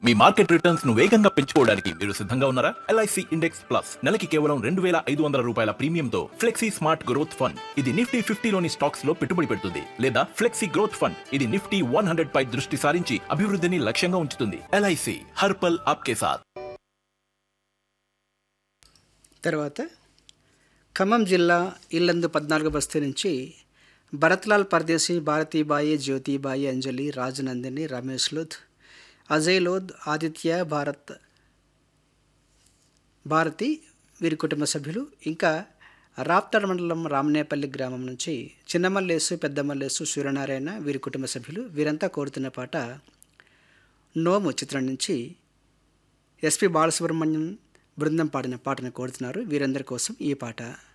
మీ market returns ను వేగంగా పెంచుకోవడానికి మీరు సిద్ధంగా ఉన్నారా ఎల్ఐసి ఇండెక్స్ ప్లస్ నెలకి కేవలం రెండు వేల ఐదు వందల రూపాయల ప్రీమియంతో ఫ్లెక్సీ స్మార్ట్ గ్రోత్ ఫండ్ ఇది నిఫ్టీ ఫిఫ్టీలోని స్టాక్స్ లో పెట్టుబడి పెడుతుంది లేదా ఫ్లెక్సీ గ్రోత్ ఫండ్ ఇది నిఫ్టీ వన్ హండ్రెడ్ పై దృష్టి సారించి అభివృద్ధిని లక్ష్యంగా ఉంచుతుంది ఎల్ఐసి హర్పల్ ఆప్కే సాథ్ తర్వాత ఖమ్మం జిల్లా ఇల్లందు పద్నాలుగు బస్తీ నుంచి భరత్లాల్ పర్దేశీ భారతీబాయి జ్యోతిబాయి అంజలి రాజనందిని రమేష్ లోద్ అజయ్ లోద్ ఆదిత్య భారత్ భారతి వీరి కుటుంబ సభ్యులు ఇంకా రాప్తాడ్ మండలం రామనేపల్లి గ్రామం నుంచి చిన్నమల్లేసు పెద్దమల్లేసు సూర్యనారాయణ వీరి కుటుంబ సభ్యులు వీరంతా కోరుతున్న పాట నోము చిత్రం నుంచి ఎస్పి బాలసుబ్రహ్మణ్యం బృందం పాడిన పాటను కోరుతున్నారు వీరందరి కోసం ఈ పాట